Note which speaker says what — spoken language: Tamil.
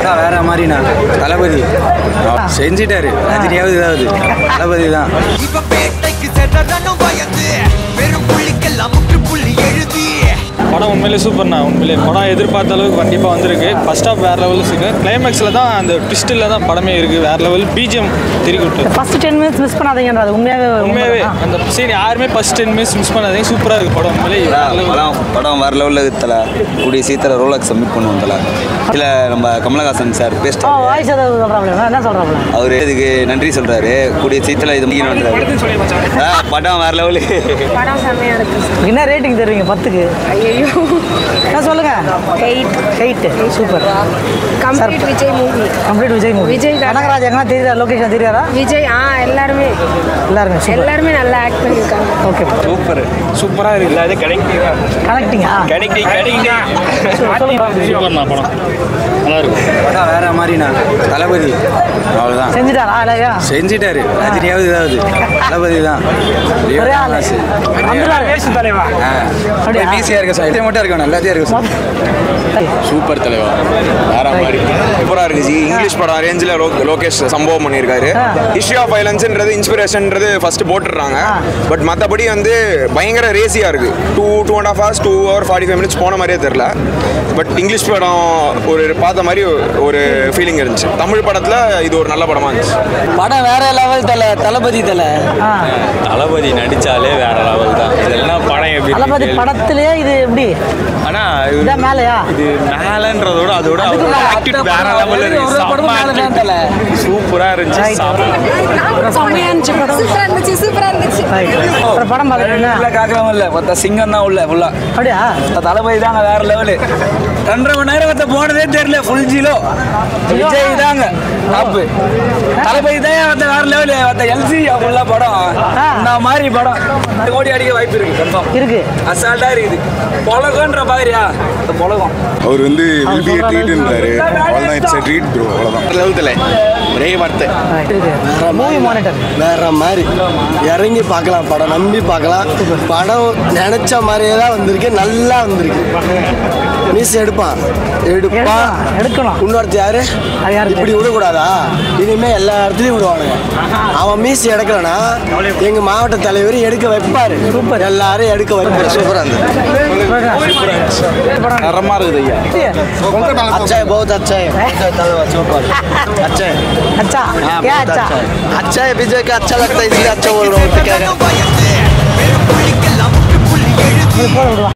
Speaker 1: வேற மாதிரிண்ணா தளபதி செஞ்சிட்டாரு ரஜினியாவது இதாவது தளபதி தான்
Speaker 2: இவ பேட்டைக்கு சென்றனும் பயந்து வெறும் புள்ளிக்கெல்லாம் முற்றுப்புள்ளி எழுதி
Speaker 3: படம் உண்மையிலே சூப்பர்ண்ணா உண்மையிலே படம் எதிர்பார்த்த அளவுக்கு கண்டிப்பாக வந்திருக்கு ஃபர்ஸ்ட் ஆஃப் வேறு லெவலில் இருக்கு கிளைமேக்ஸில் தான் அந்த ட்விஸ்ட்டில் தான் படமே இருக்குது வேறு லெவல் பிஜிஎம் திருக்கி விட்டு
Speaker 4: ஃபர்ஸ்ட் டென் மினிட்ஸ் மிஸ் பண்ணாதீங்கன்றது உண்மையாவே
Speaker 3: உண்மையாகவே அந்த சீன் யாருமே ஃபர்ஸ்ட் டென் மினிட்ஸ் மிஸ் பண்ணாதீங்க சூப்பராக இருக்குது படம் உண்மையிலே வேற level.
Speaker 5: படம் படம் வேற லெவலில் இருக்குது தலை கூடிய சீக்கிரம் ரோலக்ஸ் சப்மிட் பண்ணுவோம் தலை இல்லை நம்ம கமலஹாசன் சார்
Speaker 4: ஓ
Speaker 5: பேஸ்ட்
Speaker 4: வாய்ஸ் ஏதாவது சொல்கிறாப்ல என்ன சொல்கிறாப்ல
Speaker 5: அவர் இதுக்கு நன்றி சொல்றாரு கூடிய சீக்கிரம் இது முடிக்கணுன்றாரு ஆ, படம் வேற லெவலு
Speaker 6: படம் செம்மையா இருக்கு
Speaker 4: என்ன ரேட்டிங் தருவீங்க பத்துக்கு
Speaker 6: ஐயோ
Speaker 4: என்ன சொல்லுங்க
Speaker 6: eight
Speaker 4: eight super
Speaker 6: complete Vijay movie
Speaker 4: complete Vijay movie
Speaker 6: Vijay தான்.
Speaker 4: கனகராஜ் எங்கன்னா தெரியுதா லொகேஷன் தெரியாதா
Speaker 6: விஜய் ஆ எல்லாருமே
Speaker 4: எல்லாருமே சூப்பர்
Speaker 6: எல்லாருமே நல்லா ஆக்ட் பண்ணியிருக்காங்க
Speaker 4: ஓகே
Speaker 3: சூப்பர் சூப்பராக இருக்குது அது கனெக்டிங்காக
Speaker 4: கனெக்டிங்கா
Speaker 3: கனெக்டிங் கனெக்டிங் சூப்பர்ண்ணா படம் நல்லா இருக்கும்
Speaker 1: படம் வேற மாதிரிண்ணா தளபதி அவ்வளோதான்
Speaker 4: செஞ்சுட்டாரா இல்லையா
Speaker 1: செஞ்சிட்டாரு ரஜினியாவது இதாவது தளபதி தான்
Speaker 4: ஒரே ஆளு. வந்துட்டாரு. அப்படியா?
Speaker 1: ஈஸியாக இருக்க சார் மட்டும் இருக்கணும் எல்லாத்தையும் இருக்கு சார்
Speaker 7: சூப்பர் தலைவா வேற மாதிரி சூப்பராக இருக்கு ஜி இங்கிலீஷ் படம் ரேஞ்சில் லோகேஷ் சம்பவம் பண்ணியிருக்காரு
Speaker 4: ஆ.
Speaker 7: ஹிஸ்ட்ரி ஆஃப் வயலன்ஸ்ன்றது இன்ஸ்பிரேஷன்ன்றது ஃபர்ஸ்ட் போட்டுடுறாங்க
Speaker 4: ஆ.
Speaker 7: பட் மற்றபடி வந்து பயங்கர ரேசியாக இருக்கு two two and half hours two hour forty five minutes போன மாதிரியே தெரில பட் இங்கிலீஷ் படம் ஒரு பார்த்த மாதிரி ஒரு ஃபீலிங் இருந்துச்சு தமிழ் படத்தில் இது ஒரு நல்ல படமாக இருந்துச்சு
Speaker 1: படம் வேற லெவல் தலை தளபதி தலை
Speaker 4: ஆ
Speaker 3: தளபதி நடிச்சாலே வேற லெவல் தான் இதெல்லாம் படம் எப்படி
Speaker 4: தளபதி படத்திலேயே இது எப்படி
Speaker 3: ஆனா
Speaker 4: இதான் மேலையா
Speaker 3: இது மேலன்றத விட அதோட
Speaker 4: அதுக்கு மேல
Speaker 3: attitude வேற லெவல்ல இருக்கு செம்ம attitude. சூப்பரா இருந்துச்சு செம்ம.
Speaker 6: செம்மையா இருந்துச்சு படம் சூப்பரா இருந்துச்சு சூப்பரா இருந்துச்சு
Speaker 4: Right. அப்புறம் படம் பார்க்குறீங்க
Speaker 1: காக்கலாம் இல்லை மொத்த சிங்கம் தான் உள்ள ஃபுல்லா
Speaker 4: அப்படியா
Speaker 1: தளபதி தாங்க வேற லெவலு ரெண்டரை மணி நேரம் மொத்த போனதே தெரியல ஃபுல் ஜீலோ விஜய் தாங்க டாப்பு தளபதி தான் மொத்த வேற லெவலு மொத்த எல்சி ஃபுல்லா படம் இந்த மாதிரி படம் கோடி அடிக்க வாய்ப்பு இருக்கு கன்ஃபார்ம்
Speaker 4: இருக்கு
Speaker 1: அசால்ட்டா இருக்குது பொலகன்ற பாக்குறியா இந்த பொலகம்
Speaker 8: அவர் வந்து
Speaker 4: அவர்
Speaker 8: வில் பி
Speaker 4: சொல்ற
Speaker 8: ட்ரீட்ன்றாரு அவ்வளோதான் இட்ஸ் ட்ரீட் ப்ரோ அவ்வளோதான்
Speaker 7: லெவல் தலை ஒரே வார்த்தை
Speaker 4: இருக்கு மூவி மானிட்டர்
Speaker 9: வேற மாதிரி இறங்கி பார்க்கலாம் படம் நம்பி பார்க்கலாம் படம் நினைச்ச மாதிரியே தான் வந்திருக்கு நல்லா வந்திருக்கு மீஸ் எடுப்பான் எடுப்பான்
Speaker 4: எடுக்கலாம், எடுக்கணும்.
Speaker 9: இன்னொருத்த யாரு
Speaker 4: அது யாரு?
Speaker 9: இப்படி விடக்கூடாதா இனிமே எல்லா இடத்துலயும் விடுவானுங்க அவன் மீஸ் எடுக்கலனா எங்க மாவட்ட தலைவர் எடுக்க வைப்பாரு சூப்பர் எல்லாரும் எடுக்க வைப்பாரு சூப்பரா
Speaker 1: தரமா இருக்குது ஐயா
Speaker 9: अच्छा है बहुत अच्छा है अच्छा है
Speaker 4: அச்சா ஏன் அச்சா
Speaker 9: अच्छा है विजय का अच्छा लगता है इसलिए अच्छा बोल रहा हूँ क्या
Speaker 2: பயந்து வெறும் புள்ளிக்கெல்லாம் முற்றுப்புள்ளி எழுதி
Speaker 4: போதும்